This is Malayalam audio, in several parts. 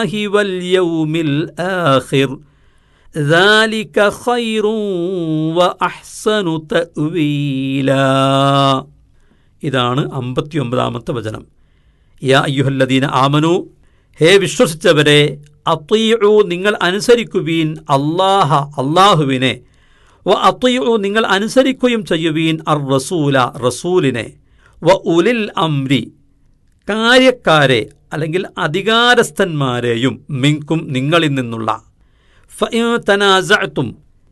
واليوم الآخر ذلك خير وأحسن تأويلا ഇതാണ് അമ്പത്തിയൊമ്പതാമത്തെ വചനം യാ അയ്യുഹല്ലദീന ആമനു ഹേ വിശ്വസിച്ചവരെ അത്തീഉ നിങ്ങൾ അനുസരിക്കുവീൻ അല്ലാഹ അള്ളാഹുവിനെ വ അത്തീഉ നിങ്ങൾ അനുസരിക്കുകയും ചെയ്യുവീൻ അർ റസൂല റസൂലിനെ വ ഉലിൽ അംരി കാര്യക്കാരെ അല്ലെങ്കിൽ അധികാരസ്ഥന്മാരെയും മിങ്കും നിങ്ങളിൽ നിന്നുള്ള ഫഇൻ തനാസഅതും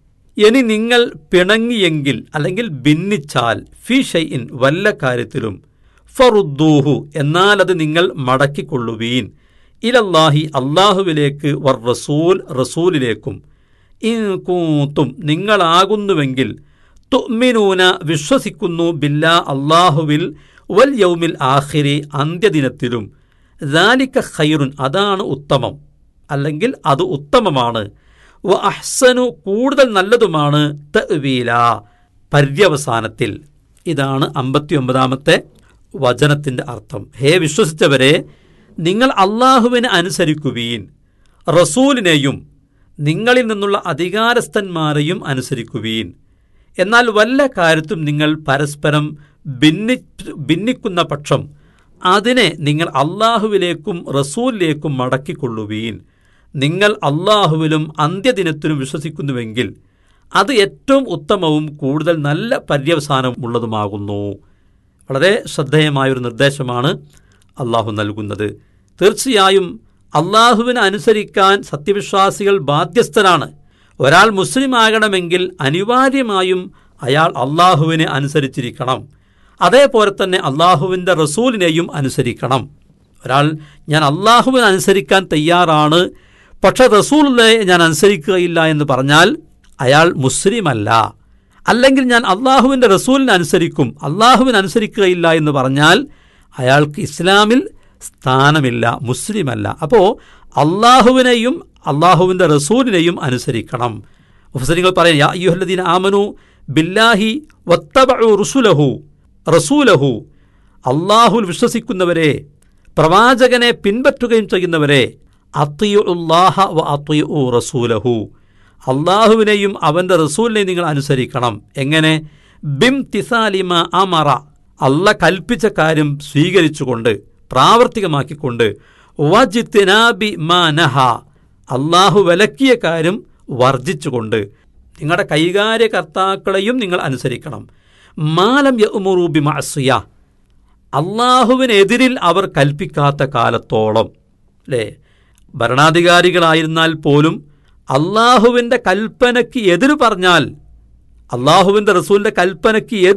ഇനി നിങ്ങൾ പിണങ്ങിയെങ്കിൽ അല്ലെങ്കിൽ ഭിന്നിച്ചാൽ ഫി ഷൈഇൻ വല്ല കാര്യത്തിലും ഫറുദ്ദൂഹു എന്നാൽ അത് നിങ്ങൾ മടക്കിക്കൊള്ളുവീൻ ഇലല്ലാഹി അള്ളാഹുവിലേക്ക് വർ റസൂൽ റസൂലിലേക്കും ഇൻ കൂത്തും നിങ്ങളാകുന്നുവെങ്കിൽ തുഅ്മിനൂന വിശ്വസിക്കുന്നു ബില്ലാ അള്ളാഹുവിൽ വൽ യൗമിൽ ആഖിരി അന്ത്യദിനത്തിലും ദാലിക ഖൈറുൻ അതാണ് ഉത്തമം അല്ലെങ്കിൽ അത് ഉത്തമമാണ് വ അഹ്സനു കൂടുതൽ നല്ലതുമാണ് തഅ്വീല പര്യവസാനത്തിൽ ഇതാണ് അമ്പത്തിയൊമ്പതാമത്തെ വചനത്തിൻ്റെ അർത്ഥം ഹേ വിശ്വസിച്ചവരെ നിങ്ങൾ അള്ളാഹുവിനെ അനുസരിക്കുവീൻ റസൂലിനെയും നിങ്ങളിൽ നിന്നുള്ള അധികാരസ്ഥന്മാരെയും അനുസരിക്കുവീൻ എന്നാൽ വല്ല കാര്യത്തും നിങ്ങൾ പരസ്പരം ഭിന്നി ഭിന്നിക്കുന്ന പക്ഷം അതിനെ നിങ്ങൾ അള്ളാഹുവിലേക്കും റസൂലിലേക്കും മടക്കിക്കൊള്ളുവീൻ നിങ്ങൾ അള്ളാഹുവിലും അന്ത്യദിനത്തിലും വിശ്വസിക്കുന്നുവെങ്കിൽ അത് ഏറ്റവും ഉത്തമവും കൂടുതൽ നല്ല പര്യവസാനമുള്ളതുമാകുന്നു വളരെ ശ്രദ്ധേയമായൊരു നിർദ്ദേശമാണ് അള്ളാഹു നൽകുന്നത് തീർച്ചയായും അള്ളാഹുവിനെ അനുസരിക്കാൻ സത്യവിശ്വാസികൾ ബാധ്യസ്ഥരാണ് ഒരാൾ മുസ്ലിം ആകണമെങ്കിൽ അനിവാര്യമായും അയാൾ അള്ളാഹുവിനെ അനുസരിച്ചിരിക്കണം അതേപോലെ തന്നെ അള്ളാഹുവിൻ്റെ റസൂലിനെയും അനുസരിക്കണം ഒരാൾ ഞാൻ അള്ളാഹുവിനെ അനുസരിക്കാൻ തയ്യാറാണ് പക്ഷെ റസൂലിനെ ഞാൻ അനുസരിക്കുകയില്ല എന്ന് പറഞ്ഞാൽ അയാൾ മുസ്ലിമല്ല അല്ലെങ്കിൽ ഞാൻ അള്ളാഹുവിൻ്റെ റസൂലിനെ അനുസരിക്കും അള്ളാഹുവിനെ അനുസരിക്കുകയില്ല എന്ന് പറഞ്ഞാൽ അയാൾക്ക് ഇസ്ലാമിൽ സ്ഥാനമില്ല മുസ്ലിമല്ല അപ്പോൾ അള്ളാഹുവിനെയും അള്ളാഹുവിൻ്റെ റസൂലിനെയും അനുസരിക്കണം മുഫസരിങ്ങൾ പറയാം യാ അയ്യുഹല്ലദീന ആമനു ബില്ലാഹി വത്തബഉ റുസുലഹു റസൂലഹു അള്ളാഹുൽ വിശ്വസിക്കുന്നവരെ പ്രവാചകനെ പിൻപറ്റുകയും ചെയ്യുന്നവരെ അത്തിയുല്ലാഹ വ അത്തിയു റസൂലഹു അള്ളാഹുവിനെയും അവൻ്റെ റസൂലിനെയും നിങ്ങൾ അനുസരിക്കണം എങ്ങനെ ബിം തിസാലിമ അമറ അല്ല കൽപ്പിച്ച കാര്യം സ്വീകരിച്ചുകൊണ്ട് പ്രാവർത്തികമാക്കിക്കൊണ്ട് വജിത്തിനാബി മാനഹ അള്ളാഹു വിലക്കിയ കാര്യം വർജിച്ചുകൊണ്ട് നിങ്ങളുടെ കൈകാര്യകർത്താക്കളെയും നിങ്ങൾ അനുസരിക്കണം മാലം യമുറൂബി മഅസിയ അള്ളാഹുവിനെതിരിൽ അവർ കൽപ്പിക്കാത്ത കാലത്തോളം അല്ലേ ഭരണാധികാരികളായിരുന്നാൽ പോലും അള്ളാഹുവിൻ്റെ കൽപ്പനയ്ക്ക് എതിര് പറഞ്ഞാൽ അള്ളാഹുവിൻ്റെ റസൂലിൻ്റെ കൽപ്പനയ്ക്ക് എതിര്